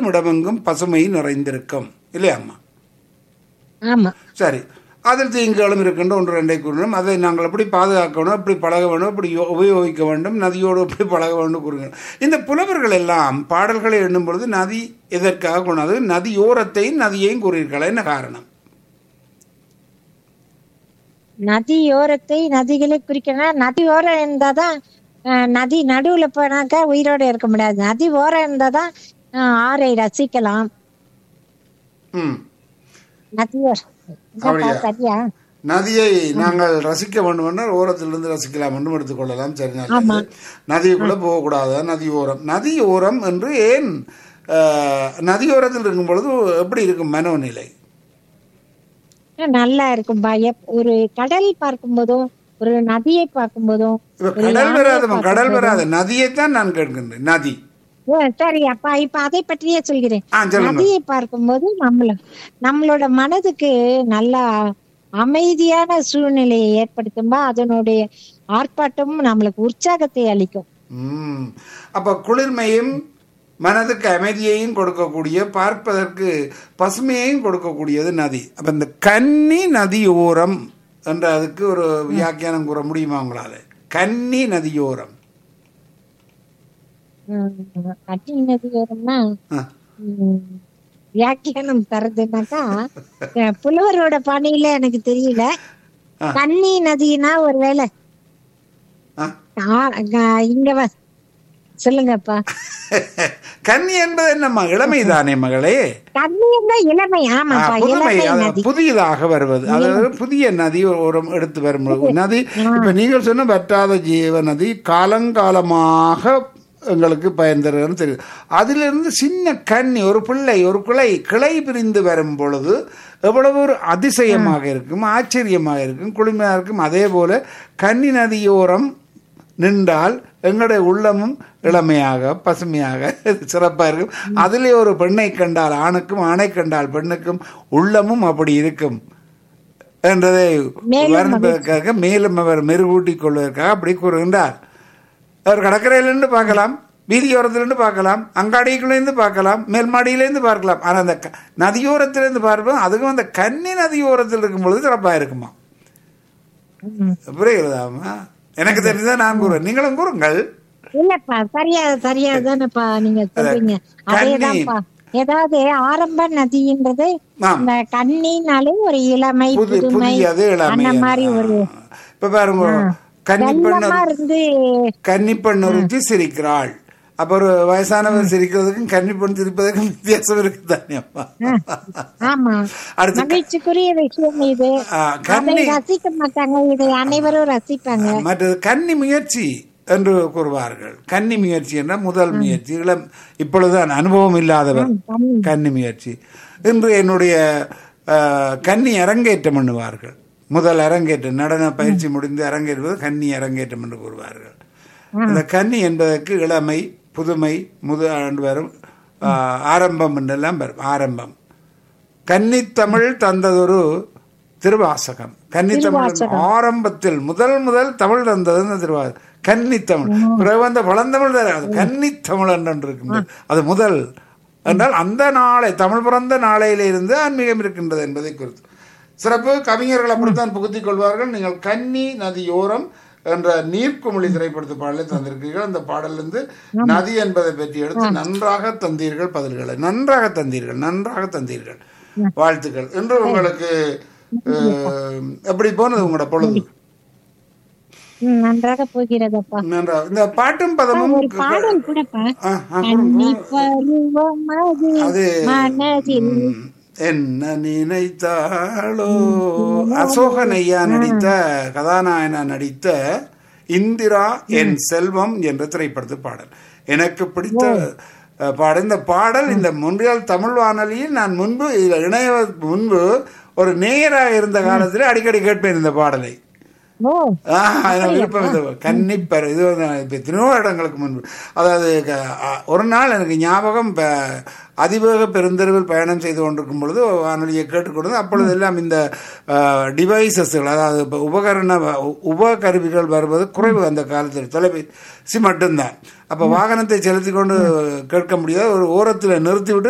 செல்லும் இடமெங்கும் பசுமை நிறைந்திருக்கும் இல்லையா அம்மா ஆமா சரி அதில் தீங்குகளும் இருக்கின்ற ஒன்று ரெண்டை கூறணும் அதை நாங்கள் எப்படி பாதுகாக்கணும் எப்படி பழக வேண்டும் எப்படி யோ- உபயோகிக்க வேண்டும் நதியோடு எப்படி பழக வேண்டும் கூறுகிறோம் இந்த புலவர்கள் எல்லாம் பாடல்களை எண்ணும் பொழுது நதி எதற்காக கொண்டது நதியோரத்தையும் நதியையும் கூறியிருக்கலாம் என்ன காரணம் நதியோரத்தை நதிகளை குறிக்கணும் நதி ஓரம் இருந்தாதான் அஹ், நதி நடுவுல போனாக்கா உயிரோட இருக்க முடியாது நதி ஓரம் இருந்தாதான் அஹ், ஆறை ரசிக்கலாம் ம் நதியோரம் என்னப்பா, அப்படியா? சரியா நதியை நாங்கள் ரசிக்க வேண்டும் என்றால் ஓரத்திலிருந்து ரசிக்கலாம் என்றும் எடுத்துக்கொள்ளலாம் சரி நல்லது நதிக்குள்ள போகக்கூடாது நதியோரம் நதியோரம் என்று ஏன் அஹ், நதியோரத்தில் இருக்கும் பொழுது எப்படி இருக்கும் மனோநிலை நல்லா இருக்கும் எப்- ஒரு கடல் பார்க்கும் போதும் ஒரு நதியை பார்க்கும் போதும் இப்ப கடல் வராதம்மா கடல் வராது நதியைத்தான் நான் கேட்கின்றேன் நதி ஓ, சரி அப்பா இப்ப அதை பற்றியே சொல்கிறேன் ஆ சொல்லுங்க நதியை பார்க்கும்போது நம்மள நம்மளோட மனதுக்கு நல்லா அமைதியான சூழ்நிலையை ஏற்படுத்தும்பா அதனுடைய ஆர்ப்பாட்டமும் நம்மளுக்கு உற்சாகத்தை அளிக்கும் ம் அப்ப குளிர்மையும் மனதுக்கு அமைதியையும் கொடுக்கக்கூடிய பார்ப்பதற்கு பசுமையையும் கொடுக்கக்கூடியது நதி அப்ப இந்த கன்னி நதியோரம் என்ற அதுக்கு ஒரு வியாக்கியானம் கூற முடியுமா உங்களால கன்னி நதியோரம் உம், கட்டி நதி வரும்னா ஆ. உம், வியாக்கியானம் தரதுனாக்கா அஹ், புலவரோட பாணியில எனக்கு தெரியல ஆ. கன்னி நதினா ஒருவேளை ஆ. ஆ- அங்க- இங்க வா சொல்லுங்கப்பா கன்னி என்பது என்னம்மா இளமை தானே மகளே கன்னின்னா இளமை ஆ, ஆமாப்பா புதுமை இளமை அதாவது நதி புதியதாக வருவது அதாவது புதிய நதி ஒரு எடுத்து வரும் பொழுது நதி இப்ப நீங்கள் சொன்ன வற்றாத ஜீவ நதி காலங்காலமாக எங்களுக்கு பயன் தருகிறதுன்னு தெரியும் அதிலிருந்து சின்ன கன்னி ஒரு பிள்ளை ஒரு கிளை கிளை பிரிந்து வரும் பொழுது எவ்வளவு ஒரு அதிசயமாக இருக்கும் ஆச்சரியமாக இருக்கும் குளுமையாக இருக்கும் அதே போல கன்னி நதியோரம் நின்றால் எங்களுடைய உள்ளமும் இளமையாக பசுமையாக சிறப்பாக இருக்கும் அதிலே ஒரு பெண்ணை கண்டால் ஆணுக்கும் ஆணை கண்டால் பெண்ணுக்கும் உள்ளமும் அப்படி இருக்கும் என்றதை மேலும் வர்ணிப்பதற்காக மேலும் அவர் மெருகூட்டிக் கொள்வதற்காக அப்படி கூறுகின்றார் அவர் கடற்கரையிலிருந்து பார்க்கலாம் வீதியோரத்திலிருந்து பார்க்கலாம் அங்காடிக்குள்ளேருந்து பார்க்கலாம் மேல் மாடியிலேருந்து பார்க்கலாம் ஆனால் அந்த க- நதியோரத்திலிருந்து பார்ப்போம் அதுவும் அந்த கன்னி நதியோரத்தில் இருக்கும் பொழுது சிறப்பாக இருக்குமா ம். புரிகிறதாமா எனக்கு தெரிஞ்சதான் நான் கூறுவேன் நீங்களும் கூறுங்கள் இல்லப்பா சரியா சரியா தானேப்பா நீங்க சொல்றீங்க கன்னி. அதேதான்ப்பா ஏதாவது ஆரம்ப நதின்றது ஆம். இந்த கண்ணினாலே ஒரு இளமை புது புதுமை புதியது இளமை அந்த மாதிரி ஒரு இப்ப பாருங்க கன்னிப்பெண் வெள்ளமா இருந்து கன்னிப்பெண் ஒருத்தி சிரிக்கிறாள் அப்ப ஒரு வயசானவர் சிரிக்கிறதுக்கும் கன்னிப்பெண் சிரிப்பதற்கும் வித்தியாசம் இருக்கு தானே அப்பா ஆமா அடுத்து மகிழ்ச்சிக்குரிய விஷயம் இது ஆ, அதை கன்னி ரசிக்க மாட்டாங்க இதை அனைவரும் ரசிப்பாங்க மற்றது கன்னி முயற்சி என்று கூறுவார்கள் கன்னி முயற்சி என்ற முதல் முயற்சி இளம் இப்பொழுதுதான் அனுபவம் இல்லாதவர் கன்னி. கன்னி முயற்சி இன்று என்னுடைய அஹ், கன்னி அரங்கேற்றம் பண்ணுவார்கள் முதல் அரங்கேற்றம் நடன பயிற்சி முடிந்து அரங்கேறுவது கன்னி அரங்கேற்றம் என்று கூறுவார்கள் அந்த கன்னி என்பதற்கு இளமை புதுமை முது ஆண்டு வரும் அஹ், ஆரம்பம் என்றெல்லாம் வரும் ஆரம்பம் கன்னித்தமிழ் தந்ததொரு திருவாசகம் கன்னித்தமிழ் ஆரம்பத்தில் முதல் முதல் தமிழ் தந்தது இந்த திருவாசகம் கன்னித்தமிழ் பிறகு வந்த பழந்தமிழ் தர அது கன்னித்தமிழ் என்று இருக்கின்றது அது முதல் என்றால் அந்த நாளை தமிழ் பிறந்த நாளையில இருந்து ஆன்மீகம் இருக்கின்றது என்பதை குறித்து சிறப்பு கவிஞர்கள் அப்படித்தான் புகுத்திக் கொள்வார்கள் நீங்கள் கன்னி நதியோரம் என்ற நீர்க்குமிழி திரைப்படத்து பாடலை தந்திருக்கிறீர்கள் அந்த பாடலிருந்து நதி என்பதை பற்றி எடுத்து நன்றாக தந்தீர்கள் பதில்களை நன்றாக தந்தீர்கள் நன்றாக தந்தீர்கள் வாழ்த்துக்கள் இன்று உங்களுக்கு அஹ், எப்படி போனது உங்களோட பொழுது ம், நன்றாக போகிறதப்பா நன்றா- இந்த பாட்டும் பதமும் ஒரு பாடல் கூடப்பா ஆ, ஆ, கன்னி பருவம் அது அது மனதில் ம், என்ன நினைத்தாளோ அசோகன் ஐயா நடித்த கதாநாயகனா நடித்த இந்திரா என் செல்வம் என்ற திரைப்படத்து பாடல் எனக்கு பிடித்த அஹ், பாடல் இந்த பாடல் இந்த முன்றியல் தமிழ் வானொலியில் நான் முன்பு இதில் இணைய முன்பு ஒரு நேயராக இருந்த காலத்தில் அடிக்கடி கேட்பேன் இந்த பாடலை ஓ ஆஹ், எனக்கு விருப்பம் இந்த கன்னிப்பர் இது வந்து இப்போ எத்தனையோ இடங்களுக்கு முன்பு அதாவது க- அ- ஒரு நாள் எனக்கு ஞாபகம் இப்போ அதிவேக பெருந்தெருவில் பயணம் செய்து கொண்டிருக்கும் பொழுது வானொலியை கேட்டுக்கொண்டு அப்பொழுது எல்லாம் இந்த டிவைசஸ்கள் அதாவது இப்போ உபகரண உ- உபகருவிகள் வருவது குறைவு அந்த காலத்தில் தொலைபேசி மட்டும்தான் அப்போ வாகனத்தை செலுத்தி கொண்டு கேட்க முடியாது ஒரு ஓரத்தில் நிறுத்திவிட்டு